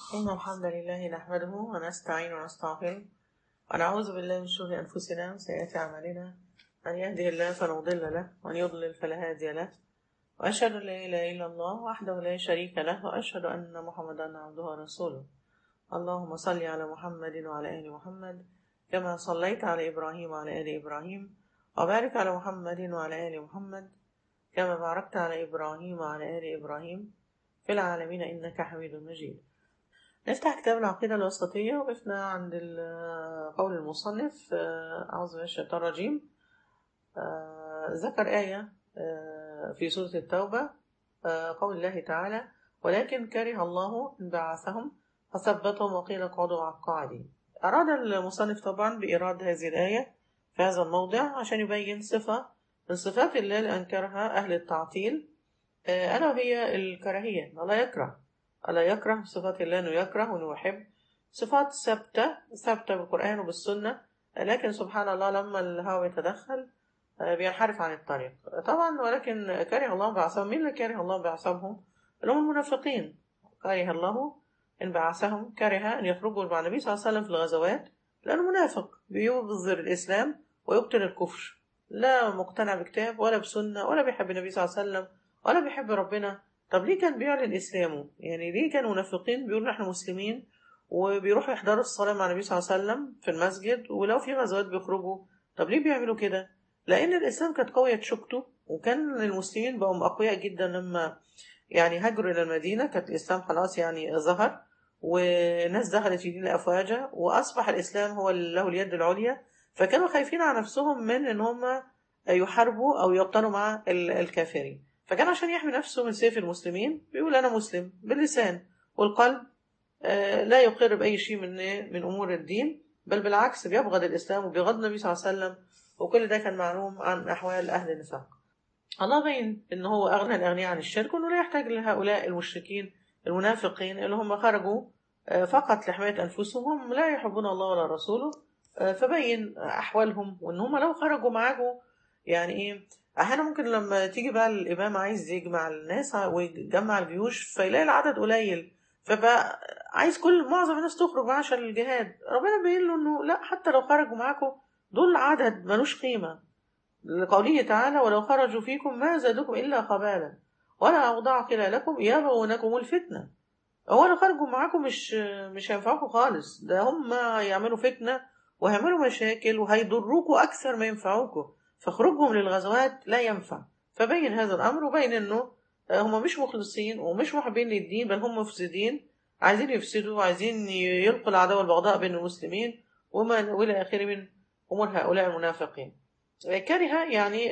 إن الحمد لله نحمده ونستعين ونستغفره ونعوذ بالله من شرور أنفسنا وسيئات أعمالنا من يهده الله فلا مضل له ومن يضلل فلا هادي له وأشهد أن لا إله إلا الله وحده لا شريك له وأشهد أن محمدا عبده ورسوله اللهم صل على محمد وعلى آل محمد كما صليت على إبراهيم وعلى آل إبراهيم وبارك على محمد وعلى آل محمد كما باركت على إبراهيم وعلى آل إبراهيم في العالمين إنك حميد مجيد نفتح كتاب العقيدة الوسطية وقفنا عند ال- قول المصنف آه، أعوذ بالله من الشيطان الرجيم آه، ذكر آية آه، في سورة التوبة آه، قول الله تعالى ولكن كره الله انبعاثهم فثبتهم وقيل اقعدوا مع القاعدين أراد المصنف طبعا بإيراد هذه الآية في هذا الموضع عشان يبين صفة من صفات الله اللي أنكرها أهل التعطيل آه، ألا وهي الكراهية الله يكره الله يكره صفات الله أنه يكره وأنه يحب صفات ثابتة ثابتة بالقرآن وبالسنة لكن سبحان الله لما الهوى يتدخل آه، بينحرف عن الطريق طبعا ولكن كره الله بعثهم مين اللي كره الله بعثهم اللي هم المنافقين كره الله انبعاثهم كره أن يخرجوا مع النبي صلى الله عليه وسلم في الغزوات لأنه منافق بيظهر الإسلام ويبطن الكفر لا مقتنع بكتاب ولا بسنة ولا بيحب النبي صلى الله عليه وسلم ولا بيحب ربنا طب ليه كان بيعلن إسلامه يعني ليه كانوا منافقين بيقولوا احنا مسلمين وبيروحوا يحضروا الصلاة مع النبي صلى الله عليه وسلم في المسجد ولو في غزوات بيخرجوا طب ليه بيعملوا كده لأن الإسلام كانت قوية شوكته وكان المسلمين بقوا أقوياء جدا لما يعني هاجروا إلى المدينة كانت الإسلام خلاص يعني ظهر وناس دخلت في دين أفواجا وأصبح الإسلام هو اللي له اليد العليا فكانوا خايفين على نفسهم من إن هم يحاربوا أو يقتنوا مع ال- الكافرين فكان عشان يحمي نفسه من سيف المسلمين بيقول أنا مسلم باللسان والقلب آه، لا يقر بأي شيء من من أمور الدين بل بالعكس بيبغض الإسلام وبيغض النبي صلى الله عليه وسلم وكل ده كان معلوم عن أحوال أهل النفاق الله بين إن هو أغنى الأغنياء عن الشرك وإنه لا يحتاج لهؤلاء المشركين المنافقين اللي هم خرجوا آه، فقط لحماية أنفسهم هم لا يحبون الله ولا رسوله آه، فبين أحوالهم وإن هم لو خرجوا معاكم يعني إيه أحيانا ممكن لما تيجي بقى الإمام عايز يجمع الناس ويجمع الجيوش فيلاقي العدد قليل فبقى عايز كل معظم الناس تخرج معاه عشان الجهاد ربنا بيقول له إنه لا حتى لو خرجوا معاكم دول عدد ملوش قيمة لقوله تعالى ولو خرجوا فيكم ما زادوكم إلا خبالا ولا أوضاع خلالكم يبغونكم الفتنة هو لو خرجوا معاكم مش مش هينفعوكم خالص ده هم هيعملوا فتنة وهيعملوا مشاكل وهيضروكوا أكثر ما ينفعوكم فخروجهم للغزوات لا ينفع فبين هذا الأمر وبين إنه هم مش مخلصين ومش محبين للدين بل هم مفسدين عايزين يفسدوا وعايزين يلقوا العداوة البغضاء بين المسلمين وما وإلى آخره من أمور هؤلاء المنافقين كره يعني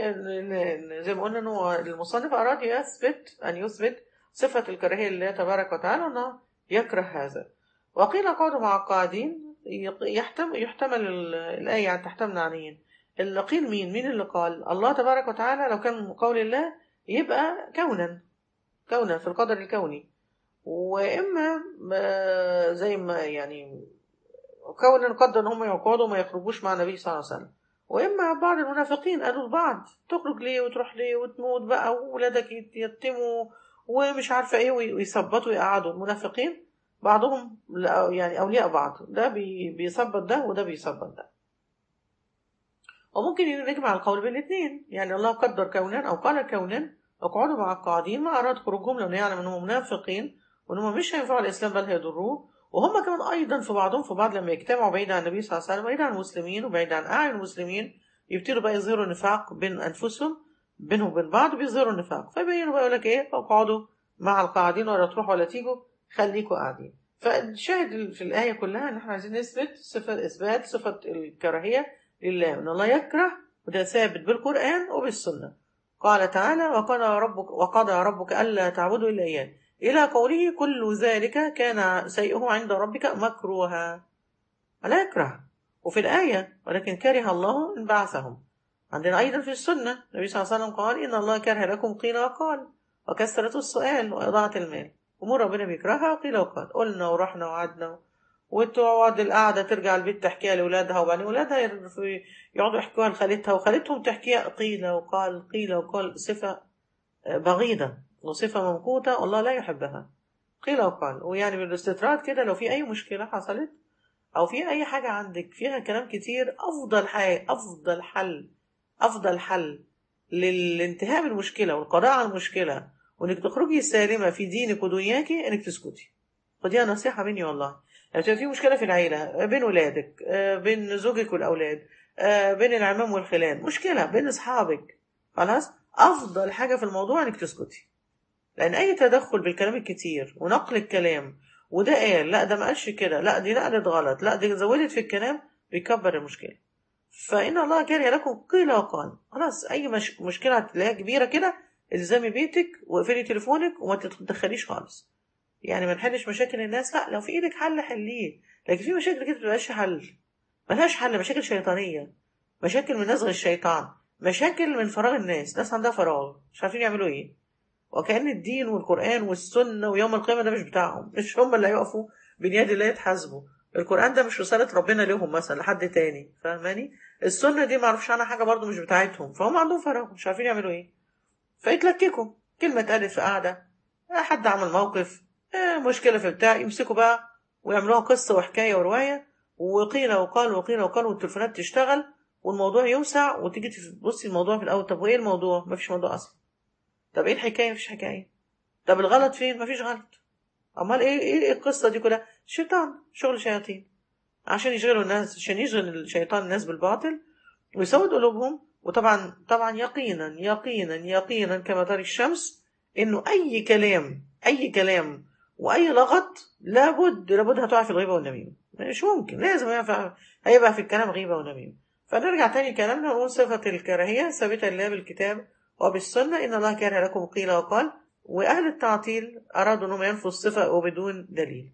زي ما قلنا انه المصنف اراد يثبت ان يثبت صفه الكراهيه لله تبارك وتعالى انه يكره هذا وقيل قعدوا مع القاعدين يحتمل يحتمل الايه يعني تحتمل معنيين اللي قيل مين مين اللي قال الله تبارك وتعالى لو كان قول الله يبقى كونا كونا في القدر الكوني واما زي ما يعني كونا قدر ان هم يقعدوا وما يخرجوش مع النبي صلى الله عليه وسلم واما بعض المنافقين قالوا لبعض تخرج ليه وتروح ليه وتموت بقى وولادك يتيموا ومش عارفه ايه ويثبطوا يقعدوا المنافقين بعضهم يعني اولياء بعض ده بيثبط ده وده بيثبط ده وممكن نجمع القول بين الاثنين يعني الله قدر كونا او قال كونا اقعدوا مع القاعدين ما اراد خروجهم لانه يعلم انهم منافقين وانهم مش هينفعوا الاسلام بل هيضروه وهم كمان ايضا في بعضهم في بعض لما يجتمعوا بعيد عن النبي صلى الله عليه وسلم بعيد عن المسلمين وبعيد عن اعين المسلمين يبتدوا بقى يظهروا نفاق بين انفسهم بينهم وبين بعض بيظهروا نفاق فيبينوا بقى يقول لك ايه اقعدوا مع القاعدين ولا تروحوا ولا تيجوا خليكوا قاعدين فالشاهد في الايه كلها ان احنا عايزين نثبت صفه اثبات صفه الكراهيه لله ان الله يكره وده ثابت بالقران وبالسنه قال تعالى وقضى ربك وقضى ربك الا تعبدوا الا اياه إلى قوله كل ذلك كان سيئه عند ربك مكروها لا يكره وفي الآية ولكن كره الله انبعثهم عندنا أيضا في السنة النبي صلى الله عليه وسلم قال إن الله كره لكم قيل وقال وكثرة السؤال وإضاعة المال أمور ربنا بيكرهها قيل وقال قلنا ورحنا وعدنا وتقعد القعدة ترجع البيت تحكيها لأولادها وبعدين أولادها يقعدوا يحكوها لخالتها وخالتهم تحكيها قيل وقال قيل وقال صفة بغيضة وصفة ممقوتة والله لا يحبها قيل وقال ويعني بالاستطراد كده لو في اي مشكله حصلت او في اي حاجه عندك فيها كلام كتير افضل حاجه افضل حل افضل حل للانتهاء من المشكله والقضاء على المشكله وانك تخرجي سالمه في دينك ودنياكي انك تسكتي خديها نصيحه مني والله لو يعني في مشكله في العيله بين ولادك بين زوجك والاولاد بين العمام والخلان مشكله بين اصحابك خلاص افضل حاجه في الموضوع انك تسكتي لان اي تدخل بالكلام الكتير ونقل الكلام وده قال لا ده ما قالش كده لا دي نقلت غلط لا دي زودت في الكلام بيكبر المشكله فان الله كره لكم قيل وقال خلاص اي مش مشكله هتلاقيها كبيره كده الزمي بيتك واقفلي تليفونك وما تتدخليش خالص يعني ما نحلش مشاكل الناس لا لو في ايدك حل حليه لكن في مشاكل كده مبقاش حل ملهاش حل مشاكل شيطانيه مشاكل من نزغ الشيطان مشاكل من فراغ الناس ناس عندها فراغ مش عارفين يعملوا ايه وكأن الدين والقرآن والسنة ويوم القيامة ده مش بتاعهم مش هم اللي هيقفوا بنياد الله يتحاسبوا القرآن ده مش رسالة ربنا لهم مثلا لحد تاني فاهماني السنة دي معرفش عنها حاجة برضو مش بتاعتهم فهم عندهم فراغ مش عارفين يعملوا ايه فيتلككوا كلمة اتقالت في قاعدة حد عمل موقف مشكلة في بتاع يمسكوا بقى ويعملوها قصة وحكاية ورواية وقيل وقال وقيل وقال والتليفونات تشتغل والموضوع يوسع وتيجي تبصي الموضوع في الأول طب وإيه الموضوع؟ مفيش موضوع أصلا طب إيه الحكاية؟ مفيش حكاية طب الغلط فين؟ مفيش غلط أمال إيه إيه القصة دي كلها؟ شيطان شغل شياطين عشان يشغلوا الناس عشان يشغل الشيطان الناس بالباطل ويسود قلوبهم وطبعا طبعا يقينا يقينا يقينا كما ترى الشمس انه اي كلام اي كلام واي لغط لابد لابد هتقع في الغيبه والنميمه مش ممكن لازم هيبقى في الكلام غيبه ونميمه فنرجع تاني كلامنا ونقول صفه الكراهيه ثابته لله بالكتاب وبالسنه ان الله كره لكم قيل وقال واهل التعطيل ارادوا انهم ينفوا الصفه وبدون دليل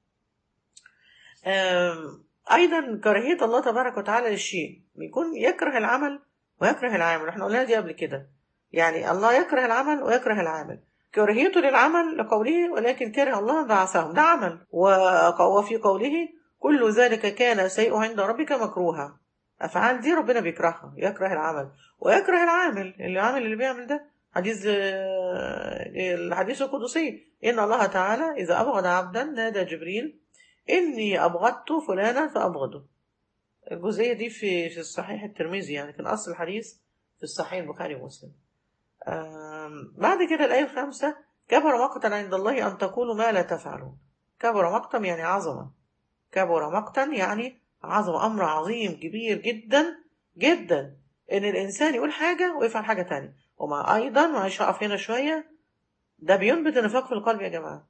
ايضا كراهيه الله تبارك وتعالى للشيء بيكون يكره العمل ويكره العامل احنا قلنا دي قبل كده يعني الله يكره العمل ويكره العامل كراهيته للعمل لقوله ولكن كره الله بعثهم ده عمل وفي قوله كل ذلك كان سيء عند ربك مكروها أفعال دي ربنا بيكرهها يكره العمل ويكره العامل العامل اللي بيعمل ده حديث الحديث القدسي إن الله تعالى إذا أبغض عبدا نادى جبريل إني أبغضت فلانا فأبغضه الجزئية دي في في الصحيح الترمذي يعني كان أصل الحديث في الصحيح البخاري ومسلم بعد كده الآية الخامسة كبر مقتا عند الله أن تقولوا ما لا تفعلون كبر مقتا يعني عظمة كبر مقتا يعني عظمة أمر عظيم كبير جدا جدا إن الإنسان يقول حاجة ويفعل حاجة تانية ومع أيضا معلش هقف هنا شوية ده بينبت النفاق في القلب يا جماعة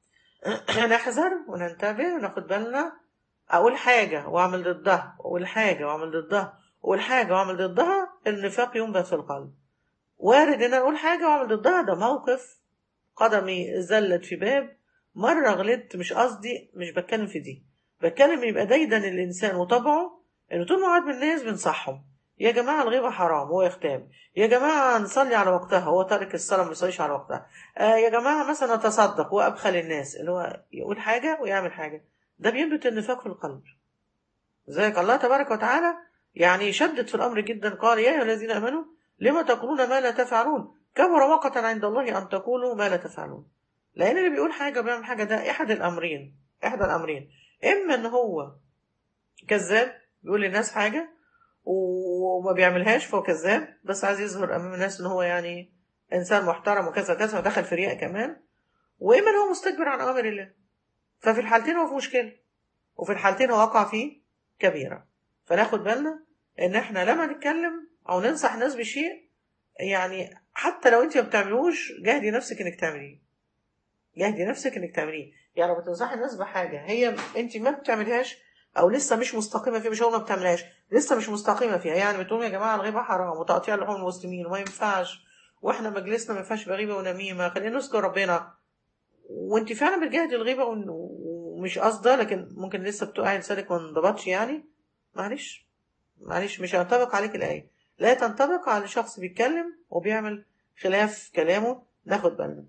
نحذر وننتبه وناخد بالنا أقول حاجة وأعمل ضدها وأقول حاجة وأعمل ضدها وأقول حاجة وأعمل ضدها النفاق ينبت في القلب وارد ان انا اقول حاجه واعمل ضدها ده موقف قدمي زلت في باب مره غلطت مش قصدي مش بتكلم في دي بتكلم يبقى دايدا الانسان وطبعه انه طول ما قاعد بالناس بنصحهم يا جماعه الغيبه حرام هو يختام يا جماعه نصلي على وقتها هو تارك الصلاه ما بيصليش على وقتها آه يا جماعه مثلا نتصدق وابخل الناس اللي هو يقول حاجه ويعمل حاجه ده بينبت النفاق في القلب ذلك الله تبارك وتعالى يعني شدد في الامر جدا قال يا ايها الذين امنوا لما تقولون ما لا تفعلون كبر وقتا عند الله أن تقولوا ما لا تفعلون لأن اللي بيقول حاجة وبيعمل حاجة ده أحد الأمرين إحدى الأمرين إما إن هو كذاب بيقول للناس حاجة وما بيعملهاش فهو كذاب بس عايز يظهر أمام الناس إن هو يعني إنسان محترم وكذا كذا ودخل في رياء كمان وإما إن هو مستكبر عن أوامر الله ففي الحالتين هو في مشكلة وفي الحالتين هو وقع فيه كبيرة فناخد بالنا إن إحنا لما نتكلم او ننصح الناس بشيء يعني حتى لو انت ما بتعملوش جاهدي نفسك انك تعمليه جاهدي نفسك انك تعمليه يعني لو بتنصحي الناس بحاجه هي انت ما بتعمليهاش او لسه مش مستقيمه فيها مش هو ما بتعملهاش لسه مش مستقيمه فيها يعني بتقول يا جماعه الغيبه حرام وتقطيع لحوم المسلمين وما ينفعش واحنا مجلسنا ما ينفعش بغيبه ونميمه خلينا نذكر ربنا وانت فعلا بتجاهدي الغيبه ومش قصده لكن ممكن لسه بتقعي لسانك ما انضبطش يعني معلش معلش مش هينطبق عليك الايه لا تنطبق على شخص بيتكلم وبيعمل خلاف كلامه ناخد بالنا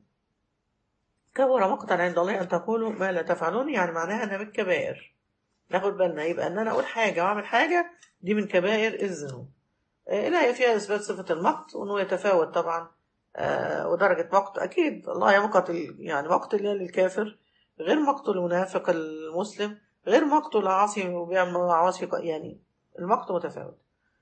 كبر مقتا عند الله ان تقولوا ما لا تفعلون يعني معناها انها من الكبائر ناخد بالنا يبقى ان انا اقول حاجه واعمل حاجه دي من كبائر الذنوب الآية فيها إثبات صفة المقت وإنه يتفاوت طبعا آه ودرجة مقت أكيد الله يمقت يعني مقت الله للكافر غير مقت المنافق المسلم غير مقت العاصي وبيعمل عواصي يعني المقت متفاوت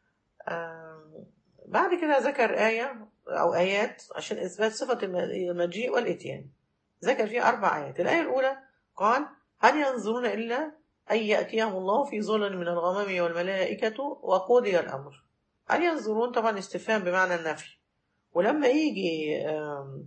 آم، بعد كده ذكر آية أو آيات عشان إثبات صفة الم- المجيء والإتيان ذكر فيها أربع آيات الآية الأولى قال هل ينظرون إلا أن يأتيهم الله في ظلل من الغمام والملائكة وقضي الأمر هل ينظرون طبعا استفهام بمعنى النفي ولما يجي آم،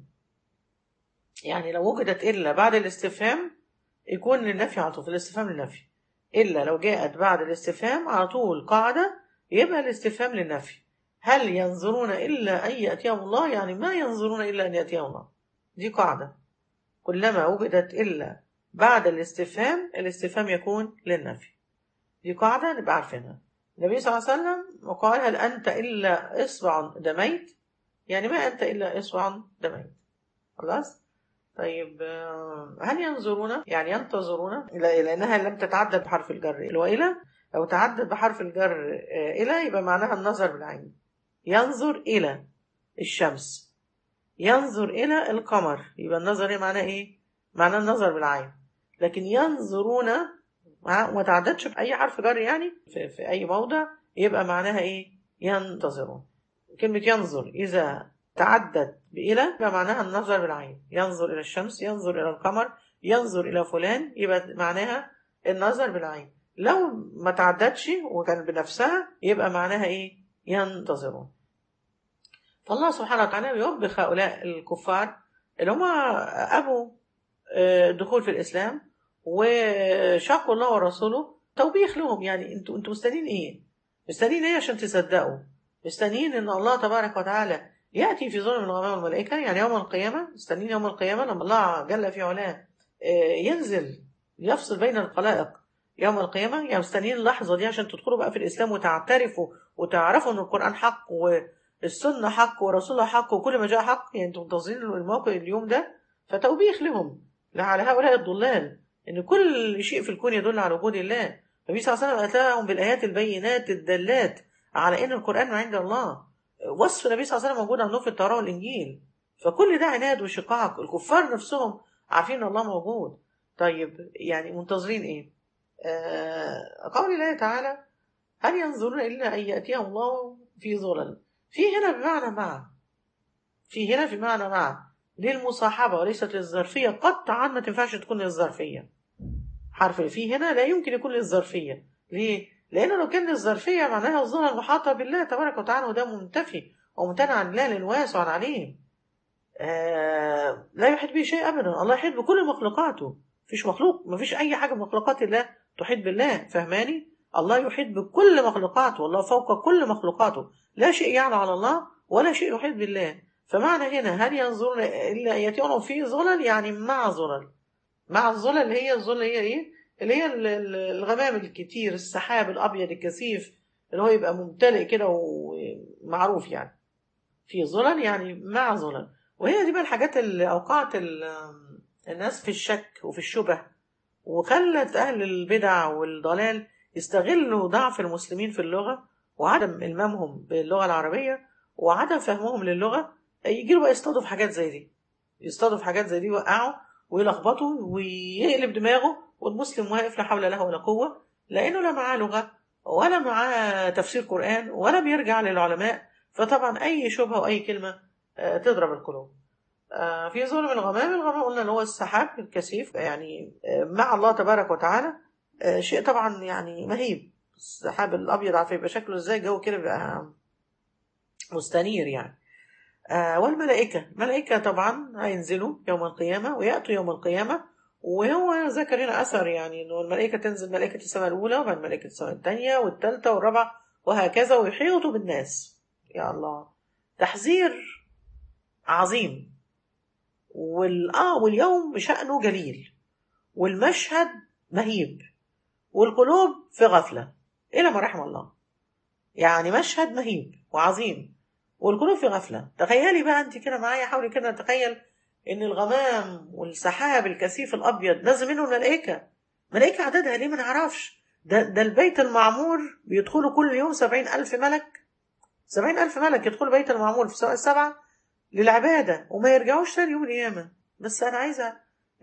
يعني لو وجدت إلا بعد الاستفهام يكون للنفي على طول في الاستفهام للنفي إلا لو جاءت بعد الاستفهام على طول قاعدة يبقى الاستفهام للنفي هل ينظرون إلا أن يأتيهم الله يعني ما ينظرون إلا أن يأتيهم الله دي قاعدة كلما وجدت إلا بعد الاستفهام الاستفهام يكون للنفي دي قاعدة نبقى عارفينها النبي صلى الله عليه وسلم قال هل أنت إلا إصبع دميت يعني ما أنت إلا إصبع دميت خلاص طيب آه، هل ينظرون يعني ينتظرون لا- لأنها لم تتعدد بحرف الجر وإلى لو تعدد بحرف الجر آه، إلى يبقى معناها النظر بالعين ينظر إلى الشمس ينظر إلى القمر يبقى النظر إيه معناه إيه؟ معناه النظر بالعين لكن ينظرون مع- وما تعددش بأي حرف جر يعني في, في أي موضع يبقى معناها إيه؟ ينتظرون كلمة ينظر إذا تعدد بإلى يبقى معناها النظر بالعين ينظر إلى الشمس ينظر إلى القمر ينظر إلى فلان يبقى معناها النظر بالعين لو ما تعددش وكان بنفسها يبقى معناها إيه؟ ينتظرون فالله سبحانه وتعالى بيوبخ هؤلاء الكفار اللي هم أبوا آه، الدخول في الإسلام وشقوا الله ورسوله توبيخ لهم يعني انتوا انتوا مستنيين ايه؟ مستنيين ايه عشان تصدقوا؟ مستنيين ان الله تبارك وتعالى ياتي في ظلم الغمام والملائكه يعني يوم القيامه مستنيين يوم القيامه لما الله جل في علاه آه، ينزل يفصل بين الخلائق يوم القيامه يعني مستنيين اللحظه دي عشان تدخلوا بقى في الاسلام وتعترفوا وتعرفوا ان القران حق والسنه حق ورسول الله حق وكل ما جاء حق يعني انتوا منتظرين الموقع اليوم ده فتوبيخ لهم على هؤلاء الضلال ان كل شيء في الكون يدل على وجود الله النبي صلى الله عليه وسلم اتاهم بالايات البينات الدالات على ان القران من عند الله وصف النبي صلى الله عليه وسلم موجود عندهم في التوراه والانجيل فكل ده عناد وشقاق الكفار نفسهم عارفين ان الله موجود طيب يعني منتظرين ايه آه قول الله تعالى هل ينظرون الا ان ياتيهم الله في ظلل في هنا بمعنى مع في هنا في معنى مع للمصاحبة وليست للظرفية قطعا ما تنفعش تكون للظرفية حرف في هنا لا يمكن يكون للظرفية ليه؟ لأنه لو كان للظرفية معناها الظهر المحاطة بالله تبارك وتعالى وده منتفي وممتنع عن الله للواسع العليم آه لا يحيط به شيء أبدا الله يحيط بكل مخلوقاته مفيش مخلوق مفيش أي حاجة من مخلوقات الله تحيط بالله فهماني الله يحيط بكل مخلوقاته والله فوق كل مخلوقاته لا شيء يعلى على الله ولا شيء يحيط بالله فمعنى هنا هل ينظرون إلا يأتيهم في ظلل يعني مع ظلل مع الظلل اللي هي الظلل هي إيه؟ اللي هي ال- ال- الغمام الكتير السحاب الأبيض الكثيف اللي هو يبقى ممتلئ كده ومعروف يعني في ظلل يعني مع ظلل وهي دي بقى الحاجات اللي أوقعت ال- الناس في الشك وفي الشبه وخلت أهل البدع والضلال يستغلوا ضعف المسلمين في اللغة وعدم إلمامهم باللغة العربية وعدم فهمهم للغة يجيله بقى يصطادوا في حاجات زي دي يصطادوا في حاجات زي دي يوقعوا ويلخبطوا ويقلب دماغه والمسلم واقف لا حول له ولا قوة لأنه لا معاه لغة ولا معاه تفسير قرآن ولا بيرجع للعلماء فطبعا أي شبهة وأي كلمة آه، تضرب القلوب آه، في ظلم الغمام الغمام قلنا اللي هو السحاب الكثيف يعني آه، مع الله تبارك وتعالى آه، شيء طبعا يعني مهيب السحاب الأبيض عارف يبقى شكله ازاي جو كده بيبقى مستنير يعني آه والملائكة الملائكة طبعا هينزلوا يوم القيامة ويأتوا يوم القيامة وهو ذكر هنا أثر يعني إنه الملائكة تنزل ملائكة السماء الأولى وبعد ملائكة السماء الثانية والثالثة والرابعة وهكذا ويحيطوا بالناس يا الله تحذير عظيم وال... آه واليوم شأنه جليل والمشهد مهيب والقلوب في غفلة إلى ما رحم الله يعني مشهد مهيب وعظيم والقلوب في غفلة تخيلي بقى انت كده معايا حاولي كده نتخيل ان الغمام والسحاب الكثيف الابيض نازل منه الملائكة ملائكة عددها ليه ما نعرفش ده, ده البيت المعمور بيدخلوا كل يوم سبعين ألف ملك سبعين ألف ملك يدخلوا بيت المعمور في سواء السبعة للعبادة وما يرجعوش تاني يوم القيامة بس أنا عايزة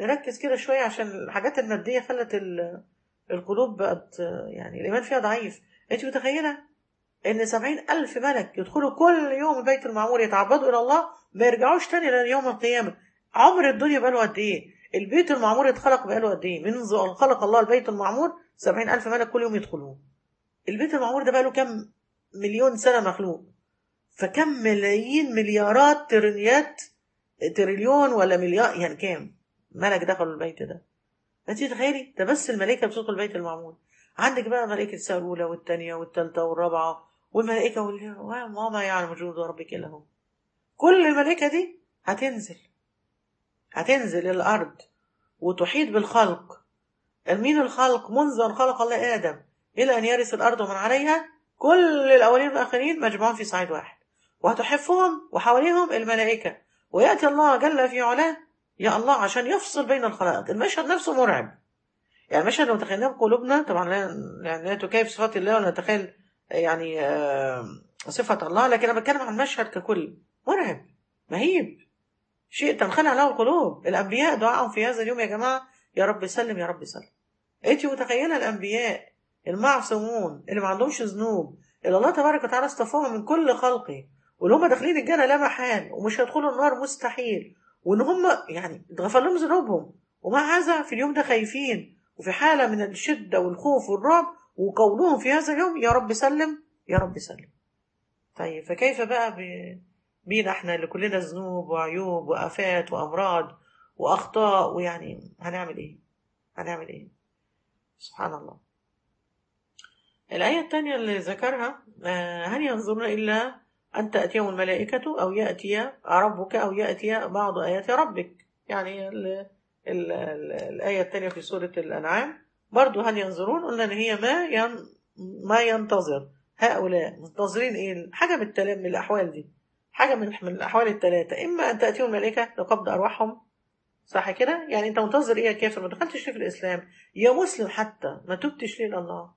نركز كده شوية عشان الحاجات المادية خلت ال- القلوب بقت آه، يعني الإيمان فيها ضعيف أنت متخيلة إن سبعين ألف ملك يدخلوا كل يوم البيت المعمور يتعبدوا إلى الله ما يرجعوش تاني ليوم القيامة عمر الدنيا بقاله قد إيه البيت المعمور اتخلق بقاله قد إيه منذ أن خلق الله البيت المعمور سبعين ألف ملك كل يوم يدخلوه البيت المعمور ده بقاله كم مليون سنة مخلوق فكم ملايين مليارات تريليات تريليون ولا مليار يعني كام ملك دخلوا البيت ده انت تخيلي ده بس الملائكه بتدخل البيت المعمور عندك بقى ملائكه السماء الاولى والثانيه والثالثه والرابعه والملائكه واللي وما يعلم جنود ربك الا هو كل الملائكه دي هتنزل هتنزل الارض وتحيط بالخلق مين الخلق منذ ان خلق الله ادم الى ان يرث الارض ومن عليها كل الاولين والاخرين مجموعون في صعيد واحد وهتحفهم وحواليهم الملائكه وياتي الله جل في علاه يا الله عشان يفصل بين الخلائق المشهد نفسه مرعب يعني المشهد لو تخيلناه بقلوبنا طبعا لا يعني لا تكيف صفات الله ولا نتخيل يعني آه، صفة الله لكن أنا بتكلم عن المشهد ككل مرعب مهيب شيء تنخلع له القلوب الأنبياء دعاهم في هذا اليوم يا جماعة يا رب سلم يا رب سلم أنت متخيلة الأنبياء المعصومون اللي ما عندهمش ذنوب اللي الله تبارك وتعالى اصطفاهم من كل خلقه واللي هم داخلين الجنة لا محال ومش هيدخلوا النار مستحيل وان هم يعني اتغفر لهم ذنوبهم ومع هذا في اليوم ده خايفين وفي حالة من الشدة والخوف والرعب وقولهم في هذا اليوم يا رب سلم يا رب سلم طيب فكيف بقى ب- بينا احنا اللي كلنا ذنوب وعيوب وآفات وأمراض وأخطاء ويعني هنعمل ايه هنعمل ايه سبحان الله الآية الثانية اللي ذكرها آه، هل ينظرون إلا أن تأتيهم الملائكة أو يأتي ربك أو يأتي بعض آيات ربك يعني ال ال ال الآية الثانية في سورة الأنعام برضو هل ينظرون قلنا إن هي ما ين ما ينتظر هؤلاء منتظرين إيه حاجة من التلا- من الأحوال دي حاجة من من الأحوال الثلاثة إما أن تأتيهم الملائكة لقبض أرواحهم صح كده يعني أنت منتظر إيه يا كافر ما دخلتش ليه في الإسلام يا مسلم حتى ما تبتش ليه لله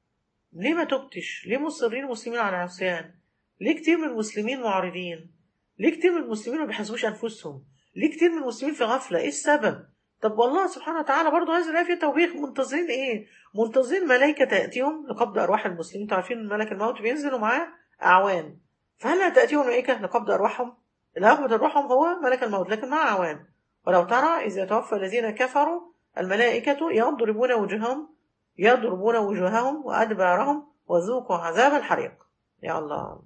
ليه ما تبتش ليه مصرين مسلمين على العصيان ليه كتير من المسلمين معرضين ليه كتير من المسلمين ما بيحاسبوش انفسهم ليه كتير من المسلمين في غفله ايه السبب طب والله سبحانه وتعالى برضه هذه الايه فيها توبيخ منتظرين ايه منتظرين ملائكه تاتيهم لقبض ارواح المسلمين انتوا عارفين إن ملك الموت بينزلوا معاه اعوان فهل تاتيهم ملائكه لقبض ارواحهم اللي هيقبض ارواحهم هو ملك الموت لكن مع اعوان ولو ترى اذا توفى الذين كفروا الملائكه يضربون وجوههم يضربون وجوههم وأدبارهم وذوقوا عذاب الحريق يا الله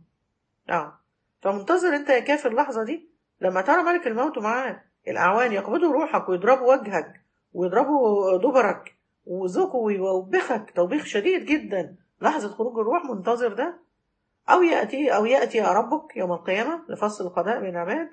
اه فمنتظر انت يا كافر اللحظة دي لما ترى ملك الموت معاه الأعوان يقبضوا روحك ويضربوا وجهك ويضربوا دبرك وذوقوا ويوبخك توبيخ شديد جدا لحظة خروج الروح منتظر ده أو يأتي أو يأتي ربك يوم القيامة لفصل القضاء بين العباد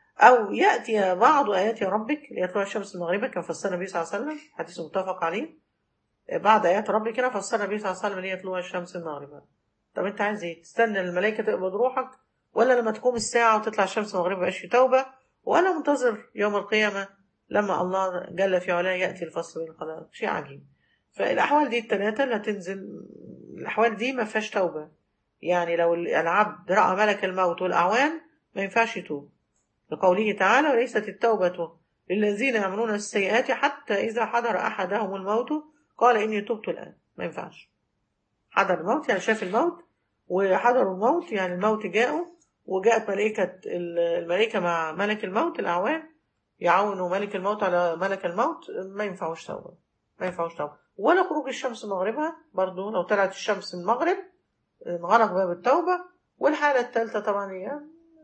أو يأتي بعض آيات ربك ليطلع الشمس المغربة كما فسر النبي صلى الله عليه وسلم حديث متفق عليه بعد آيات ربك كده فسر النبي صلى الله عليه وسلم اللي هي طلوع الشمس المغربة طب أنت عايز إيه؟ تستنى الملائكة تقبض روحك ولا لما تقوم الساعة وتطلع الشمس المغربة مبقاش في توبة ولا منتظر يوم القيامة لما الله جل في علاه يأتي الفصل بين الخلائق شيء عجيب فالأحوال دي الثلاثة اللي هتنزل الأحوال دي ما فيهاش توبة يعني لو العبد رأى ملك الموت والأعوان ما ينفعش يتوب لقوله تعالى وليست التوبة للذين يعملون السيئات حتى إذا حضر أحدهم الموت قال إني تبت الآن ما ينفعش حضر الموت يعني شاف الموت وحضروا الموت يعني الموت جاءوا وجاءت ملائكة الملائكة مع ملك الموت الأعوان يعاونوا ملك الموت على ملك الموت ما ينفعوش توبة ما ينفعوش توبة ولا خروج الشمس مغربها برضو لو طلعت الشمس المغرب انغلق باب التوبة والحالة الثالثة طبعا هي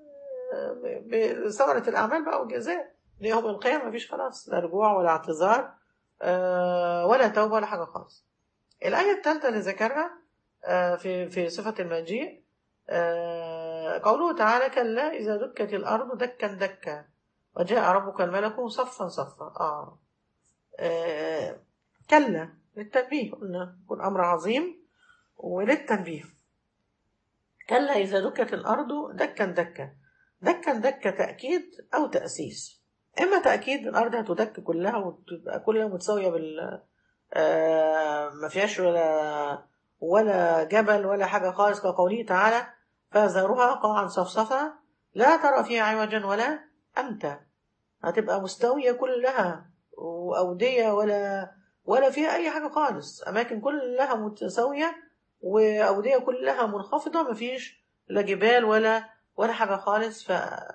بثمرة الأعمال بقى والجزاء ليوم القيامة مفيش خلاص لا رجوع ولا اعتذار ولا توبة ولا حاجة خالص الآية الثالثة اللي ذكرها في في صفة المجيء قوله تعالى كلا إذا دكت الأرض دكا دكا وجاء ربك الملك صفا صفا آه. آه. كلا للتنبيه قلنا يكون أمر عظيم وللتنبيه كلا إذا دكت الأرض دكا دكا دكا دكا تأكيد أو تأسيس إما تأكيد الأرض هتدك كلها وتبقى كلها متساوية بال آه ما فيهاش ولا ولا جبل ولا حاجة خالص كقوله تعالى فذرها قاعا صفصفا لا ترى فيها عوجا ولا أمتا هتبقى مستوية كلها واوديه ولا ولا فيها اي حاجه خالص اماكن كلها متساويه واوديه كلها منخفضه مفيش لا جبال ولا ولا حاجه خالص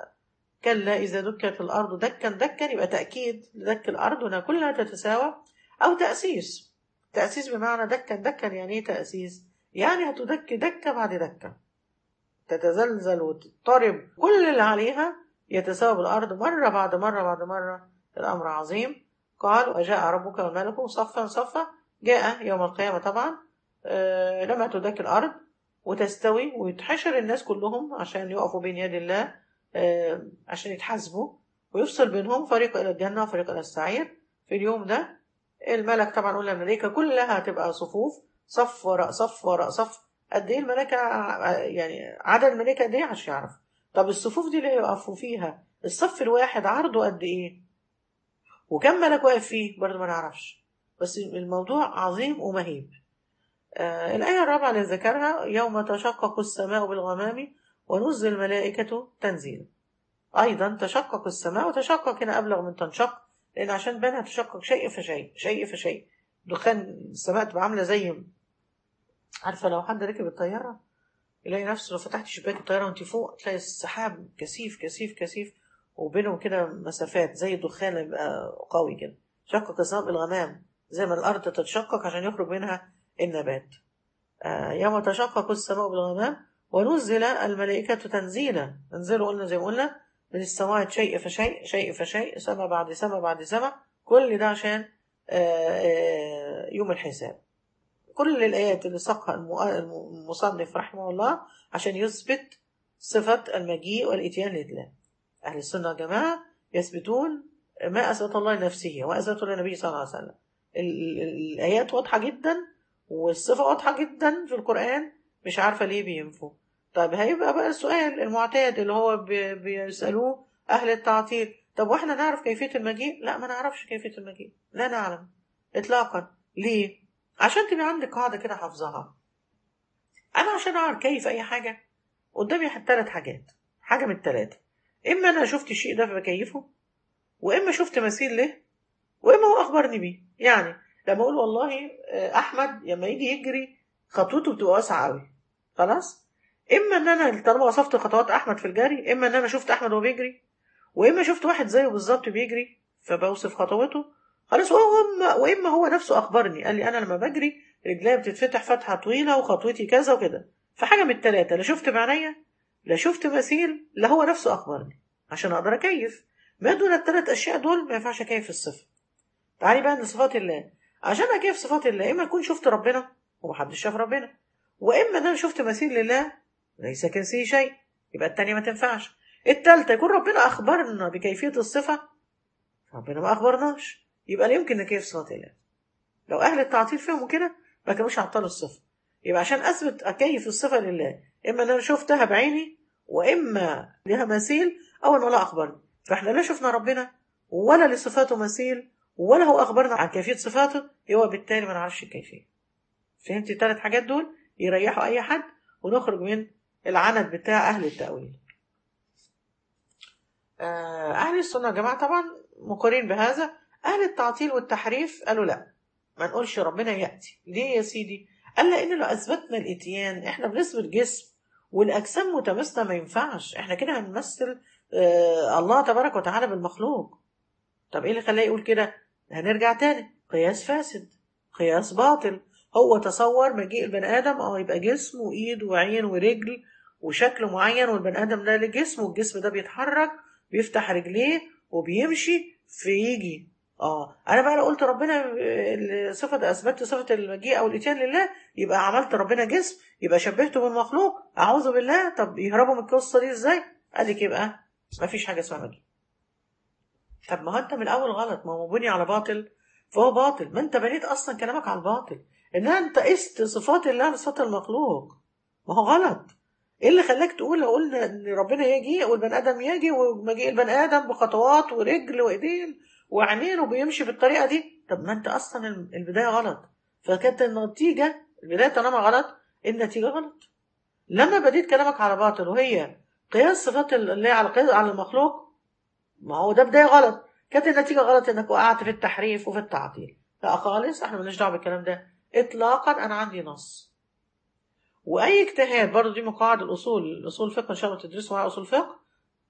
فكلا اذا دكت الارض دكا دكا يبقى تاكيد لدك الارض انها كلها تتساوى او تاسيس تاسيس بمعنى دكا دكا يعني ايه تاسيس يعني هتدك دكه بعد دكه تتزلزل وتضطرب كل اللي عليها يتساوى بالارض مره بعد مره بعد مره الامر عظيم قال وجاء ربك والملك صفا صفا جاء يوم القيامة طبعا آه، لما تدك الأرض وتستوي ويتحشر الناس كلهم عشان يقفوا بين يد الله آه، عشان يتحاسبوا ويفصل بينهم فريق إلى الجنة وفريق إلى السعير في اليوم ده الملك طبعا قلنا الملائكة كلها هتبقى صفوف صف وراء صف وراء صف قد ايه الملائكة ع- يعني عدد الملائكة قد ايه عشان يعرف طب الصفوف دي اللي هيقفوا فيها الصف الواحد عرضه قد ايه وكم ملك واقف فيه برضه ما نعرفش بس الموضوع عظيم ومهيب آه الآية الرابعة اللي ذكرها يوم تشقق السماء بالغمام ونزل الملائكة تنزيلا أيضا تشقق السماء وتشقق هنا أبلغ من تنشق لأن عشان بينها تشقق شيء فشيء شيء فشيء دخان السماء تبقى عاملة زي عارفة لو حد ركب الطيارة يلاقي نفسه لو فتحت شباك الطيارة وانت فوق تلاقي السحاب كثيف كثيف كثيف وبينهم كده مسافات زي الدخان اللي بيبقى قوي كده شقق السماء بالغمام زي ما الأرض تتشقق عشان يخرج منها النبات آه يوم تشقق السماء بالغمام ونزل الملائكة تنزيلا انزلوا قلنا زي ما قلنا من السماء شيء فشيء شيء فشيء سما بعد سما بعد سما كل ده عشان آه آه يوم الحساب كل الآيات اللي ساقها المؤ- المصنف رحمه الله عشان يثبت صفة المجيء والإتيان لله أهل السنة والجماعة يثبتون ما أثبت الله لنفسه وما أثبته للنبي صلى الله عليه وسلم ال- ال- الآيات واضحة جدا والصفة واضحة جدا في القرآن مش عارفة ليه بينفوا طيب هيبقى بقى السؤال المعتاد اللي هو بي- بيسألوه أهل التعطيل طب واحنا نعرف كيفية المجيء؟ لا ما نعرفش كيفية المجيء لا نعلم إطلاقا ليه؟ عشان تبقى عندك قاعدة كده حافظاها أنا عشان أعرف كيف أي حاجة قدامي ثلاث حاجات حاجة من الثلاثة إما أنا شفت الشيء ده فبكيفه وإما شفت مثيل له وإما هو أخبرني بيه يعني لما أقول والله آه، أحمد لما يجي يجري خطوته بتبقى واسعة أوي خلاص إما إن أنا طالما وصفت خطوات أحمد في الجري إما إن أنا شفت أحمد وهو بيجري وإما شفت واحد زيه بالظبط بيجري فبوصف خطوته خلاص وهو وإما, وإما هو نفسه أخبرني قال لي أنا لما بجري رجلي بتتفتح فتحة طويلة وخطوتي كذا وكده فحاجة من التلاتة لا شفت بعينيا لا شفت مثيل لا هو نفسه أخبرني عشان أقدر أكيف ما دون الثلاث أشياء دول ما ينفعش أكيف الصفة تعالي بقى لصفات الله عشان أكيف صفات الله إما أكون شفت ربنا ومحدش شاف ربنا وإما إن أنا شفت مثيل لله ليس كنسي شيء يبقى التانية ما تنفعش التالتة يكون ربنا أخبرنا بكيفية الصفة ربنا ما أخبرناش يبقى لا يمكن نكيف صفات الله لو أهل التعطيل فهموا كده ما كانوش عطلوا الصفة يبقى عشان أثبت أكيف الصفة لله إما أن أنا شفتها بعيني وإما لها مثيل أو أن الله أخبرني فإحنا لا شفنا ربنا ولا لصفاته مثيل ولا هو أخبرنا عن كيفية صفاته يبقى بالتالي ما نعرفش الكيفية فهمتي الثلاث حاجات دول يريحوا أي حد ونخرج من العند بتاع أهل التأويل آه، أهل السنة يا جماعة طبعا مقرين بهذا أهل التعطيل والتحريف قالوا لا ما نقولش ربنا يأتي ليه يا سيدي قال لأن لو أثبتنا الإتيان إحنا بنثبت جسم والأجسام متماثلة ما ينفعش إحنا كده هنمثل آه الله تبارك وتعالى بالمخلوق طب إيه اللي خلاه يقول كده هنرجع تاني قياس فاسد قياس باطل هو تصور مجيء البني آدم اه يبقى جسم وإيد وعين ورجل وشكل معين والبني آدم ده له جسم والجسم ده بيتحرك بيفتح رجليه وبيمشي فيجي اه انا بقى لو قلت ربنا آه، صفه اثبتت صفه المجيء او الاتيان لله يبقى عملت ربنا جسم يبقى شبهته بالمخلوق اعوذ بالله طب يهربوا من القصه دي ازاي قال لك يبقى ما فيش حاجه اسمها مجيء طب ما هو انت من الاول غلط ما هو مبني على باطل فهو باطل ما انت بنيت اصلا كلامك على الباطل ان انت قست صفات الله لصفات المخلوق ما هو غلط ايه اللي خلاك تقول لو قلنا ان ربنا يجي والبني ادم يجي ومجيء البني ادم بخطوات ورجل وايدين وعينين وبيمشي بالطريقه دي طب ما انت اصلا البدايه غلط فكانت النتيجه البدايه طالما غلط النتيجه غلط لما بديت كلامك على باطل وهي قياس صفات الله على قياس على المخلوق ما هو ده بدايه غلط كانت النتيجه غلط انك وقعت في التحريف وفي التعطيل لا خالص احنا مالناش دعوه بالكلام ده اطلاقا انا عندي نص واي اجتهاد برضه دي من قواعد الاصول الاصول الفقه ان شاء الله تدرسوا معايا اصول فقه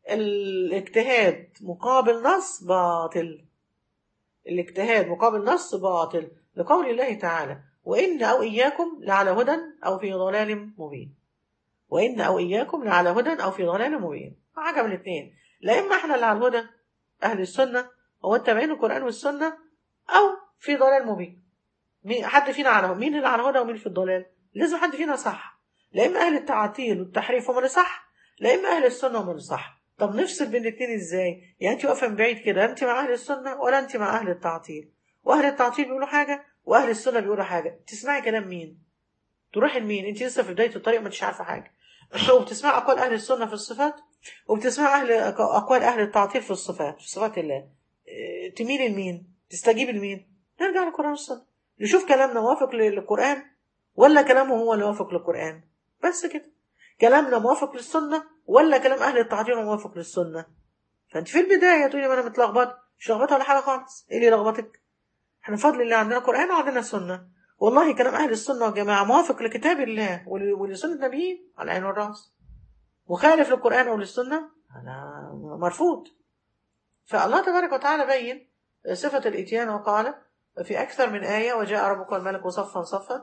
الاجتهاد مقابل نص باطل الاجتهاد مقابل نص باطل لقول الله تعالى وإن أو إياكم لعلى هدى أو في ضلال مبين وإن أو إياكم لعلى هدى أو في ضلال مبين حاجة من الاثنين لا إما إحنا اللي على الهدى أهل السنة هو التابعين القرآن والسنة أو في ضلال مبين مين- حد فينا على مين اللي على الهدى ومين في الضلال لازم حد فينا صح لا إما أهل التعطيل والتحريف هم اللي صح لا إما أهل السنة هم اللي صح طب نفصل بين الاثنين ازاي؟ يعني انت واقفه من بعيد كده انت مع اهل السنه ولا انت مع اهل التعطيل؟ واهل التعطيل بيقولوا حاجه واهل السنه بيقولوا حاجه، تسمعي كلام مين؟ تروحي لمين؟ انت لسه في بدايه الطريق ما انتش عارفه حاجه. وبتسمعي اقوال اهل السنه في الصفات وبتسمعي اهل اقوال اهل التعطيل في الصفات في صفات الله. اه، تميلي لمين؟ تستجيبي لمين؟ نرجع للقران والسنه. نشوف كلامنا موافق للقران ولا كلامه هو اللي موافق للقران. بس كده. كلامنا موافق للسنه ولا كلام اهل التعطيل موافق للسنه فانت في البدايه تقولي ما انا متلخبط مش لخبطه ولا حاجه خالص ايه اللي لخبطك احنا بفضل الله عندنا قران وعندنا سنه والله كلام اهل السنه والجماعه موافق لكتاب الله ول- ولسنه النبيين على العين والراس مخالف للقران او للسنه انا مرفوض فالله تبارك وتعالى بين صفه الاتيان وقال في اكثر من ايه وجاء ربك والملك صفا صفا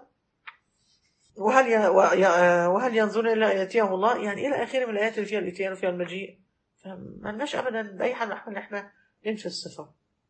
وهل ي... و- ي- وهل ينظرون الا ان ياتيهم الله يعني الى اخره من الايات اللي فيها الاتيان وفيها المجيء فما لناش ابدا باي حال من الاحوال ان احنا ننفي الصفه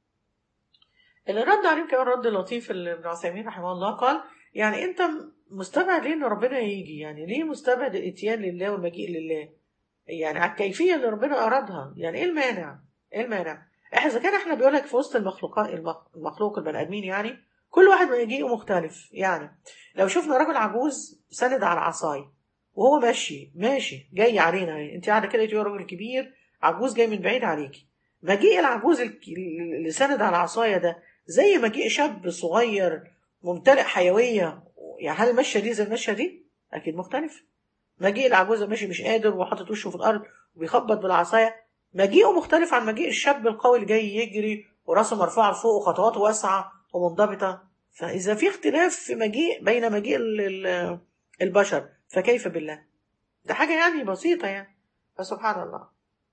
اللي رد عليهم كمان رد لطيف ابن عثيمين رحمه الله قال يعني انت مستبعد ليه ان ربنا يجي يعني ليه مستبعد الاتيان لله والمجيء لله يعني على الكيفيه اللي ربنا ارادها يعني ايه المانع ايه المانع احنا اذا كان احنا بيقول لك في وسط المخلوقات المخ- المخلوق البني ادمين يعني كل واحد مجيئه مختلف يعني لو شفنا راجل عجوز سند على عصايه وهو ماشي ماشي جاي علينا يعني انت قاعده كده تقولي راجل كبير عجوز جاي من بعيد عليكي مجيء العجوز الك- اللي سند على عصايه ده زي مجيء شاب صغير ممتلئ حيويه يعني هل المشيه دي زي المشيه دي؟ اكيد مختلف مجيء العجوز ماشي مش قادر وحاطط وشه في الارض وبيخبط بالعصايه مجيئه مختلف عن مجيء الشاب القوي اللي جاي يجري وراسه مرفوعه لفوق وخطواته واسعه ومنضبطه فاذا في اختلاف في مجيء بين مجيء ال- ال- البشر فكيف بالله ده حاجه يعني بسيطه يعني فسبحان الله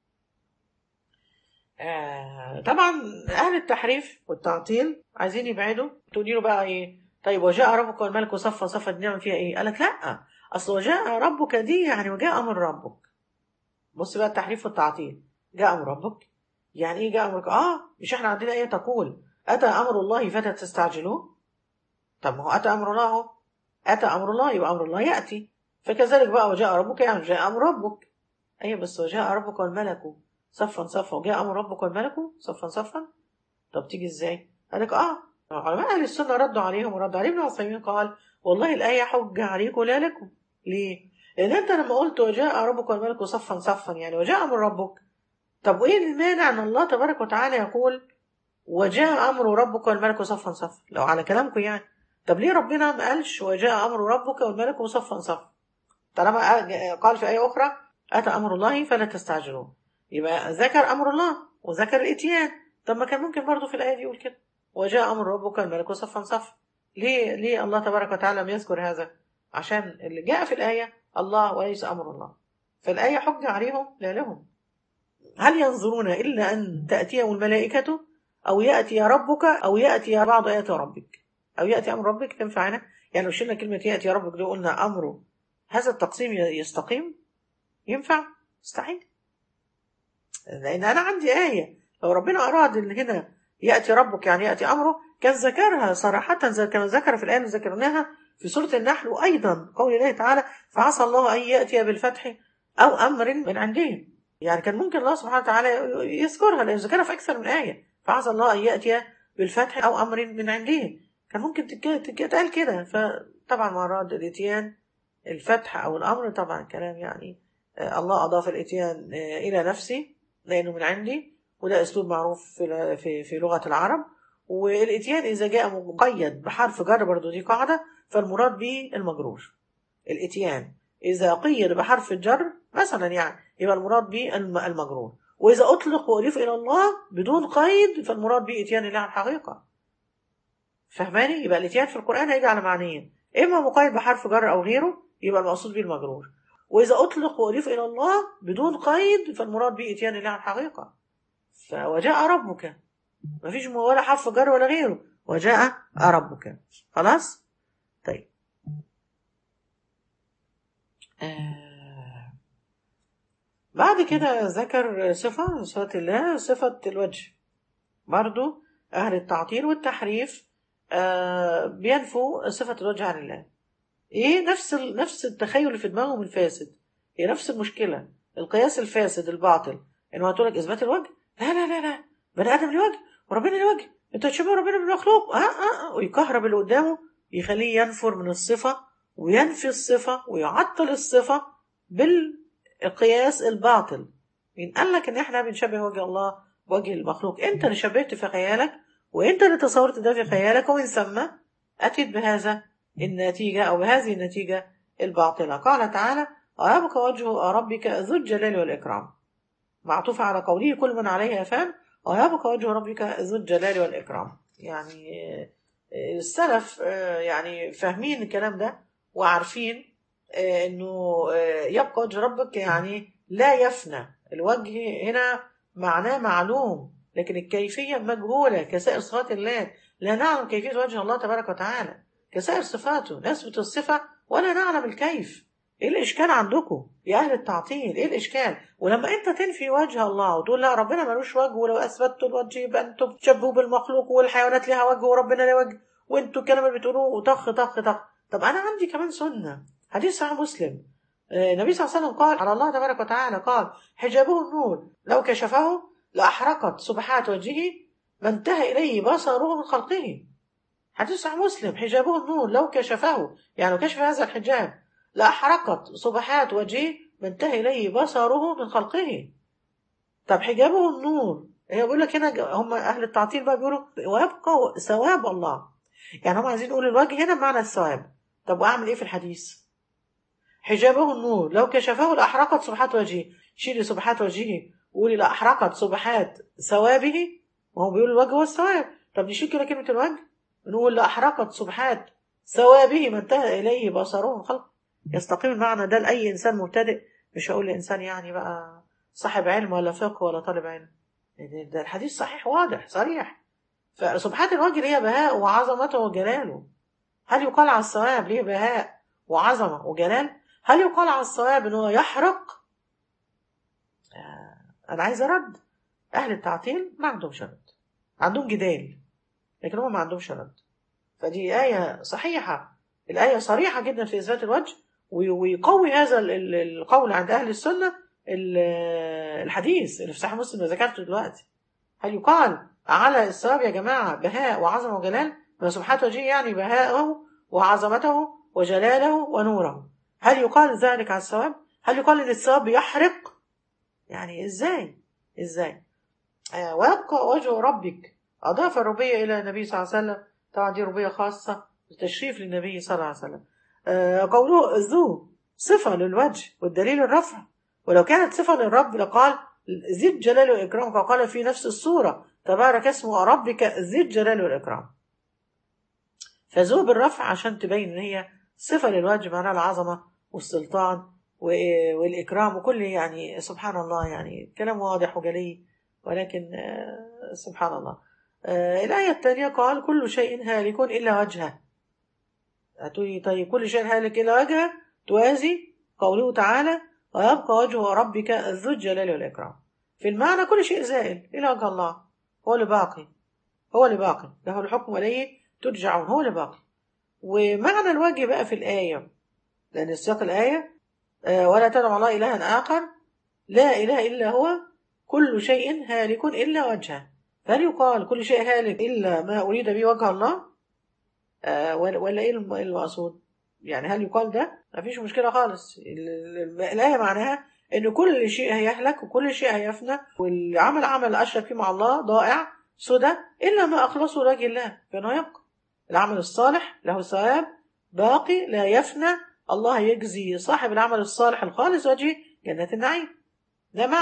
آه طبعا اهل التحريف والتعطيل عايزين يبعدوا تقولي له بقى ايه طيب وجاء ربك والملك صفا صفا دي نعمل فيها ايه قال لك لا اصل وجاء ربك دي يعني وجاء امر ربك بص بقى التحريف والتعطيل جاء امر ربك يعني ايه جاء امرك اه مش احنا عندنا ايه تقول اتى امر الله فلا تستعجلوه طب ما هو اتى امر الله اهو اتى امر الله يبقى امر الله ياتي فكذلك بقى وجاء ربك يعني جاء امر ربك ايوه بس وجاء ربك والملك صفا صفا وجاء امر ربك والملك صفا صفا طب تيجي ازاي؟ قال لك اه علماء اهل السنه ردوا عليهم ورد عليه ابن عثيمين قال والله الايه حجه عليكم لا لكم ليه؟ لان انت لما قلت وجاء ربك والملك صفا صفا يعني وجاء امر ربك طب وايه المانع ان الله تبارك وتعالى يقول وجاء امر ربك والملك صفا صفا لو على كلامكم يعني طب ليه ربنا ما قالش وجاء امر ربك والملك صفا صفا طالما قال في ايه اخرى اتى امر الله فلا تستعجلوه يبقى ذكر امر الله وذكر الاتيان طب ما كان ممكن برضه في الايه دي يقول كده وجاء امر ربك الملك صفا صفا ليه ليه الله تبارك وتعالى لم يذكر هذا عشان اللي جاء في الايه الله وليس امر الله فالايه حجه عليهم لا لهم هل ينظرون الا ان تاتيهم الملائكه او ياتي ربك او ياتي بعض ايات ربك او ياتي امر ربك تنفع هنا يعني لو شلنا كلمه ياتي ربك دي قلنا امره هذا التقسيم يستقيم ينفع مستحيل لان انا عندي ايه لو ربنا اراد ان هنا ياتي ربك يعني ياتي امره كان ذكرها صراحه زي كما ذكر في الايه اللي ذكرناها في سوره النحل وايضا قول الله تعالى فعسى الله ان ياتي بالفتح او امر من عنده يعني كان ممكن الله سبحانه وتعالى يذكرها لان ذكرها في اكثر من ايه فعسى الله ان ياتي بالفتح او امر من عنده كان ممكن تتقال كده فطبعا مراد الاتيان الفتح او الامر طبعا كلام يعني الله اضاف الاتيان الى نفسه لانه من عندي وده اسلوب معروف في في في لغه العرب والاتيان اذا جاء مقيد بحرف جر برضه دي قاعده فالمراد به المجرور الاتيان اذا قيد بحرف الجر مثلا يعني يبقى المراد به المجرور وإذا أطلق وأضيف إلى الله بدون قيد فالمراد به إتيان الله الحقيقة فهماني يبقى الإتيان في القرآن هيجي على معنيين إما مقيد بحرف جر أو غيره يبقى المقصود به المجرور وإذا أطلق وأضيف إلى الله بدون قيد فالمراد به إتيان الله الحقيقة فوجاء ربك مفيش ولا حرف جر ولا غيره وجاء ربك خلاص طيب آه. بعد كده ذكر صفة صفة الله صفة الوجه برضو أهل التعطيل والتحريف آه بينفوا صفة الوجه عن الله إيه نفس ال... نفس التخيل اللي في دماغهم الفاسد هي نفس المشكلة القياس الفاسد الباطل إنه هتقول لك إثبات الوجه لا لا لا لا بني آدم له وجه وربنا له وجه أنت تشبه ربنا بالمخلوق آه آه آه ويكهرب اللي قدامه يخليه ينفر من الصفة وينفي الصفة ويعطل الصفة بالقياس الباطل مين قال لك ان احنا بنشبه وجه الله بوجه المخلوق انت اللي شبهت في خيالك وانت اللي تصورت ده في خيالك ومن ثم اتيت بهذا النتيجة او بهذه النتيجة الباطلة قال تعالى ويبقى وجه ربك ذو الجلال والإكرام معطوف على قوله كل من عليها فان ويبقى وجه ربك ذو الجلال والإكرام يعني السلف يعني فاهمين الكلام ده وعارفين انه يبقى وجه ربك يعني لا يفنى الوجه هنا معناه معلوم لكن الكيفية مجهولة كسائر صفات الله لا نعلم كيفية وجه الله تبارك وتعالى كسائر صفاته نثبت الصفة ولا نعلم الكيف ايه الاشكال عندكم يا اهل التعطيل ايه الاشكال ولما انت تنفي وجه الله وتقول لا ربنا ملوش وجه ولو اثبتوا الوجه يبقى انتم بتشبهوا بالمخلوق والحيوانات لها وجه وربنا له وجه وانتوا الكلام اللي بتقولوه طخ طخ طخ طب انا عندي كمان سنه حديث صحيح مسلم النبي صلى الله عليه وسلم قال على الله تبارك وتعالى قال حجابه النور لو كشفه لاحرقت سبحات وجهه ما انتهى اليه بصره من خلقه حديث صحيح مسلم حجابه النور لو كشفه يعني كشف هذا الحجاب لأحرقت صبحات وجهه ما انتهى إليه بصره من خلقه طب حجابه النور هي بيقول لك هنا هم أهل التعطيل بقى بيقولوا ويبقى ثواب الله يعني هم عايزين يقولوا الوجه هنا بمعنى الثواب طب وأعمل إيه في الحديث حجابه النور لو كشفه لأحرقت صبحات وجهه شيلي صبحات وجهه وقولي لأحرقت صبحات ثوابه وهو بيقول الوجه هو الثواب طب نشيل كده كلمة الوجه نقول لأحرقت صبحات ثوابه ما انتهى إليه بصره من خلقه يستقيم المعنى ده لأي إنسان مبتدئ مش هقول لإنسان يعني بقى صاحب علم ولا فقه ولا طالب علم ده الحديث صحيح واضح صريح فسبحات الوجه ليه بهاء وعظمته وجلاله هل يقال على الثواب ليه بهاء وعظمة وجلال هل يقال على الصواب ان هو يحرق آه انا عايز ارد اهل التعطيل ما عندهمش رد عندهم جدال لكن هم ما عندهمش رد فدي آية صحيحة الآية صريحة جدا في إثبات الوجه ويقوي هذا القول عند أهل السنة الحديث اللي في صحيح مسلم اللي ذكرته دلوقتي هل يقال على الثواب يا جماعة بهاء وعظمة وجلال ما سبحانه وجهه يعني بهاءه وعظمته وجلاله ونوره هل يقال ذلك على الثواب هل يقال ان الثواب يحرق يعني ازاي ازاي آه ويبقى وجه ربك اضاف الربية الى النبي صلى الله عليه وسلم طبعا دي ربية خاصة تشريف للنبي صلى الله عليه وسلم آه قوله ذو صفة للوجه والدليل الرفع ولو كانت صفة للرب لقال ذي الجلال والإكرام فقال في نفس الصورة تبارك اسمه ربك ذي الجلال والإكرام فذو بالرفع عشان تبين ان هي صفة للوجه معناها العظمة والسلطان والإكرام وكل يعني سبحان الله يعني كلام واضح وجلي ولكن سبحان الله الآية الثانية قال كل شيء هالك إلا وجهه هتقولي طيب كل شيء هالك إلا وجهه توازي قوله تعالى ويبقى وجه ربك ذو الجلال والإكرام في المعنى كل شيء زائل إلى وجه الله هو اللي باقي هو اللي باقي له الحكم إليه ترجعون هو اللي باقي ومعنى الوجه بقى في الآية لأن سياق الآية آه ولا تدعوا الله إلها آخر لا إله إلا هو كل شيء هالك إلا وجهه فهل يقال كل شيء هالك إلا ما أريد به وجه الله آه ولا إيه المقصود يعني هل يقال ده ما فيش مشكلة خالص الآية معناها إن كل شيء هيهلك وكل شيء هيفنى والعمل عمل أشرك فيه مع الله ضائع سدى إلا ما أخلصه لوجه الله فإنه يبقى العمل الصالح له ثواب باقي لا يفنى الله يجزي صاحب العمل الصالح الخالص وجهه جنة النعيم ده معنى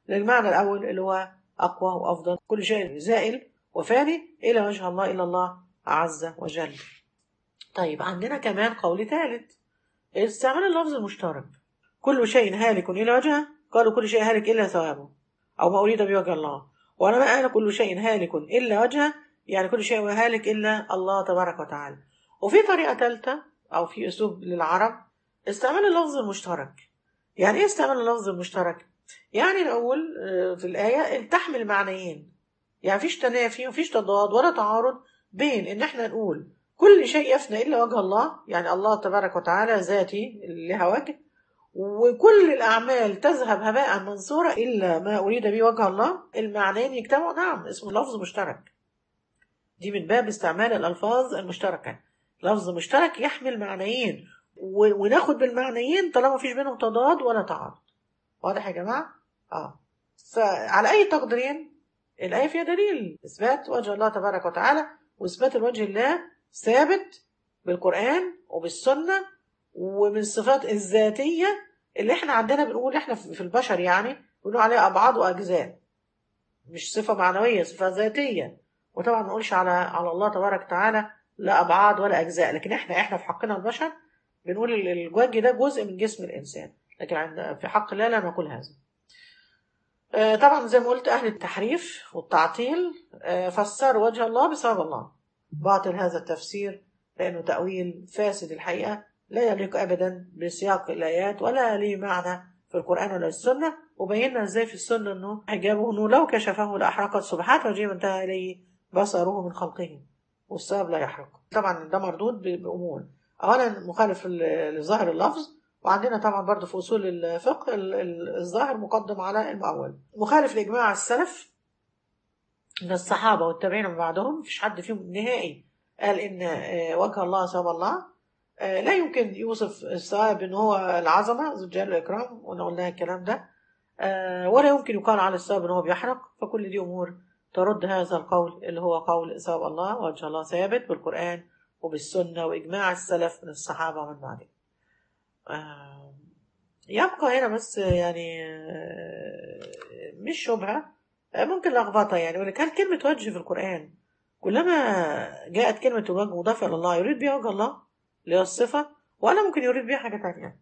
للمعنى الأول اللي هو أقوى وأفضل كل شيء زائل وفاني إلى وجه الله إلا الله عز وجل طيب عندنا كمان قول ثالث استعمال اللفظ المشترك كل شيء هالك إلى وجهه قالوا كل شيء هالك إلا ثوابه أو ما أريد بوجه الله وأنا قال كل شيء هالك إلا وجهه يعني كل شيء هالك إلا الله تبارك وتعالى وفي طريقة ثالثة أو في أسلوب للعرب استعمال اللفظ المشترك يعني إيه استعمال اللفظ المشترك؟ يعني نقول آه، في الآية تحمل معنيين يعني مفيش تنافي مفيش تضاد ولا تعارض بين إن إحنا نقول كل شيء يفنى إلا وجه الله يعني الله تبارك وتعالى ذاتي لها وجه وكل الأعمال تذهب هباء منصورة إلا ما أريد به وجه الله المعنيين يجتمعوا نعم اسمه لفظ مشترك دي من باب استعمال الألفاظ المشتركة لفظ مشترك يحمل معنيين و- وناخد بالمعنيين طالما مفيش بينهم تضاد ولا تعارض واضح يا جماعة؟ اه فعلى أي تقديرين الآية فيها دليل إثبات وجه الله تبارك وتعالى وإثبات الوجه الله ثابت بالقرآن وبالسنة ومن الصفات الذاتية اللي احنا عندنا بنقول احنا في في البشر يعني بنقول عليها أبعاد وأجزاء مش صفة معنوية صفة ذاتية وطبعا ما نقولش على على الله تبارك وتعالى لا أبعاد ولا أجزاء لكن احنا احنا في حقنا البشر بنقول ال- الوجه ده جزء من جسم الإنسان لكن عند في حق الله لا نقول هذا آه، طبعا زي ما قلت أهل التحريف والتعطيل آه، فسروا وجه الله بسبب الله باطل هذا التفسير لأنه تأويل فاسد الحقيقة لا يليق أبدا بسياق الآيات ولا ليه معنى في القرآن ولا السنة وبينا ازاي في السنة انه حجابه انه لو كشفه لأحرقت سبحات وجه من انتهى إليه بصره من خلقه والسبب لا يحرق طبعا ده مردود ب- بأمور أولا مخالف ل- لظاهر اللفظ وعندنا طبعا برضه في أصول الفقه ال- ال- الظاهر مقدم على المؤول مخالف لإجماع السلف من الصحابة والتابعين من بعدهم مفيش حد فيهم نهائي قال إن آه، وجه الله ثواب الله آه، لا يمكن يوصف الثواب إن هو العظمة ذو الجلال والإكرام وأنا قلنا الكلام ده آه، ولا يمكن يقال على الثواب إن هو بيحرق فكل دي أمور ترد هذا القول اللي هو قول ثواب الله وجه الله ثابت بالقرآن وبالسنة وإجماع السلف من الصحابة ومن بعدهم آه، يبقى هنا بس يعني آه، مش شبهة آه، ممكن لخبطة يعني ولكن هل كلمة وجه في القرآن كلما جاءت كلمة الوجه مضافة إلى الله يريد بها وجه الله اللي هي الصفة ولا ممكن يريد بها حاجة تانية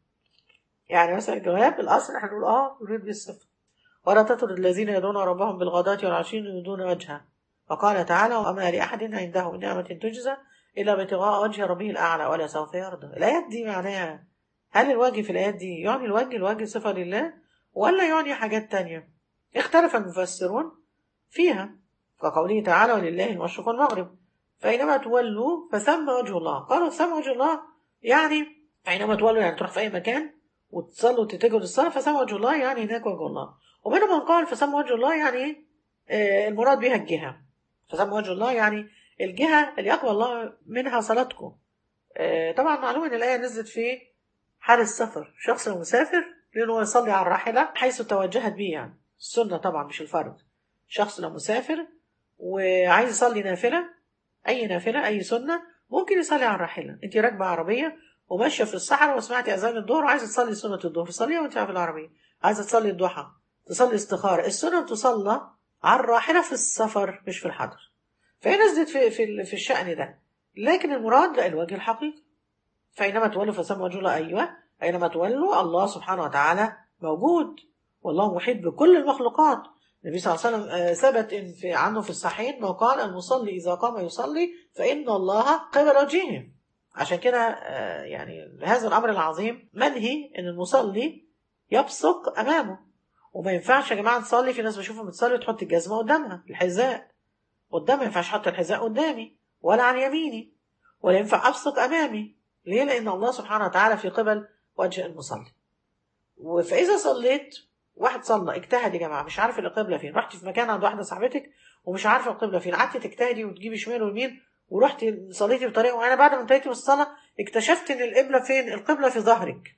يعني مثلا الجواب الأصل احنا نقول اه يريد بها الصفة ولا تطرد الذين يدعون ربهم بالغداة والعشي يريدون وجهه وقال تعالى وما لأحد عنده من نعمة تجزى إلا ابتغاء وجه ربه الأعلى ولا سوف يرضى الآيات دي معناها هل الوجه في الآيات دي يعني الوجه الوجه صفة لله ولا يعني حاجات تانية اختلف المفسرون فيها كقوله تعالى ولله المشرق والمغرب فأينما تولوا فثم وجه الله قالوا ثم وجه الله يعني أينما تولوا يعني تروح في أي مكان وتصلوا وتتجهوا للصلاة فثم وجه الله يعني هناك وجه الله ومنهم من قال فثم وجه الله يعني آه، المراد بها الجهة فثم وجه الله يعني الجهة اللي يقبل الله منها صلاتكم آه، طبعا معلومة ان الآية نزلت في حال السفر شخص لو مسافر لأنه يصلي على الراحلة حيث توجهت به يعني السنة طبعا مش الفرض شخص لو مسافر وعايز يصلي نافلة أي نافلة أي سنة ممكن يصلي على الراحلة أنت راكبة عربية وماشية في الصحراء وسمعتي أذان الظهر وعايزة تصلي سنة الظهر صليها وأنت في العربية عايزة تصلي الضحى تصلي استخارة السنة تصلى على الراحلة في السفر مش في الحضر فهي نزلت في في في الشأن ده لكن المراد لا الوجه الحقيقي فأينما تولوا فثم وجه الله أيوه أينما تولوا الله سبحانه وتعالى موجود والله محيط بكل المخلوقات النبي صلى الله عليه وسلم آه، ثبت إن في عنه في الصحيح ما قال المصلي إذا قام يصلي فإن الله قبل وجهه عشان كده آه، يعني هذا الأمر العظيم منهي إن المصلي يبصق أمامه وما ينفعش يا جماعة نصلي في ناس بشوفهم بتصلي تحط الجزمة قدامها الحذاء قدام ما ينفعش احط الحذاء قدامي ولا عن يميني ولا ينفع ابصق امامي ليه لان الله سبحانه وتعالى في قبل وجه المصلي فاذا صليت واحد صلى اجتهد يا جماعه مش عارف القبله فين رحت في مكان عند واحده صاحبتك ومش عارفه القبله فين قعدتي تجتهدي وتجيبي شمال ويمين ورحتي صليتي بطريقه معينه بعد ما انتهيتي من الصلاه اكتشفت ان القبله فين القبله في ظهرك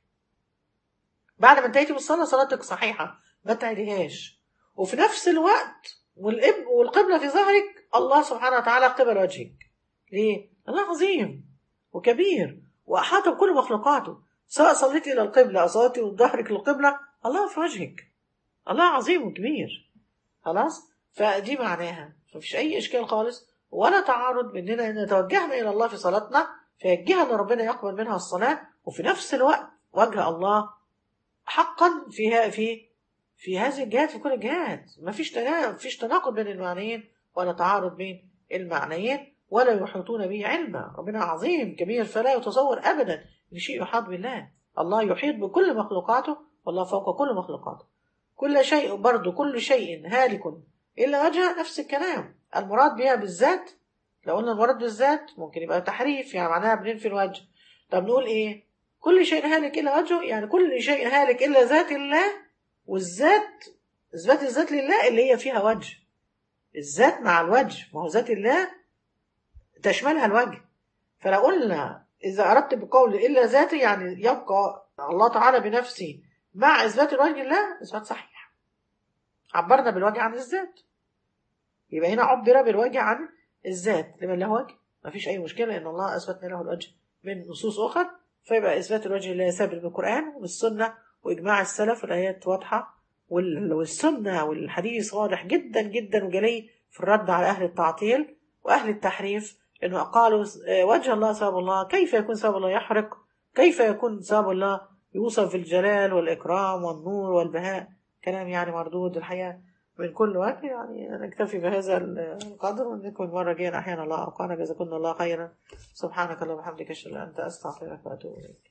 بعد ما انتهيتي من الصلاه صلاتك صحيحه ما تعيديهاش وفي نفس الوقت والإب والقبلة في ظهرك الله سبحانه وتعالى قبل وجهك ليه؟ الله عظيم وكبير وأحاط بكل مخلوقاته سواء صليت إلى القبلة أو صليت ظهرك للقبلة الله في وجهك الله عظيم وكبير خلاص فدي معناها مفيش اي اشكال خالص ولا تعارض باننا ان توجهنا الى الله في صلاتنا فيجهها ان ربنا يقبل منها الصلاه وفي نفس الوقت وجه الله حقا فيها في في هذه الجهات في كل الجهات مفيش تنا- مفيش تناقض بين المعنيين ولا تعارض بين المعنيين ولا يحيطون به علما ربنا عظيم كبير فلا يتصور ابدا ان شيء يحاط بالله الله يحيط بكل مخلوقاته والله فوق كل مخلوقاته كل شيء برضه كل شيء هالك الا وجهه نفس الكلام المراد بها بالذات لو قلنا المراد بالذات ممكن يبقى تحريف يعني معناها بننفي الوجه طب نقول ايه كل شيء هالك الا وجهه يعني كل شيء هالك الا ذات الله والذات اثبات الذات لله اللي هي فيها وجه الذات مع الوجه ما هو ذات الله تشملها الوجه فلو قلنا اذا اردت بقول الا ذاتي يعني يبقى الله تعالى بنفسه مع اثبات الوجه لله اثبات صحيح عبرنا بالوجه عن الذات يبقى هنا عبر بالوجه عن الذات لمن له وجه ما فيش اي مشكله ان الله اثبتنا له الوجه من نصوص اخرى فيبقى اثبات الوجه لله ثابت بالقران والسنه واجماع السلف والايات واضحه وال- والسنه والحديث واضح جدا جدا وجلي في الرد على اهل التعطيل واهل التحريف انه قالوا آه، وجه الله ثواب الله كيف يكون ثواب الله يحرق كيف يكون ثواب الله يوصف بالجلال والاكرام والنور والبهاء كلام يعني مردود الحقيقه من كل وجه يعني نكتفي بهذا القدر ونكون مرة جاية أحيانا الله أوقعنا جزاكم الله خيرا سبحانك اللهم وبحمدك أشهد أن لا إله إلا أنت أستغفرك وأتوب إليك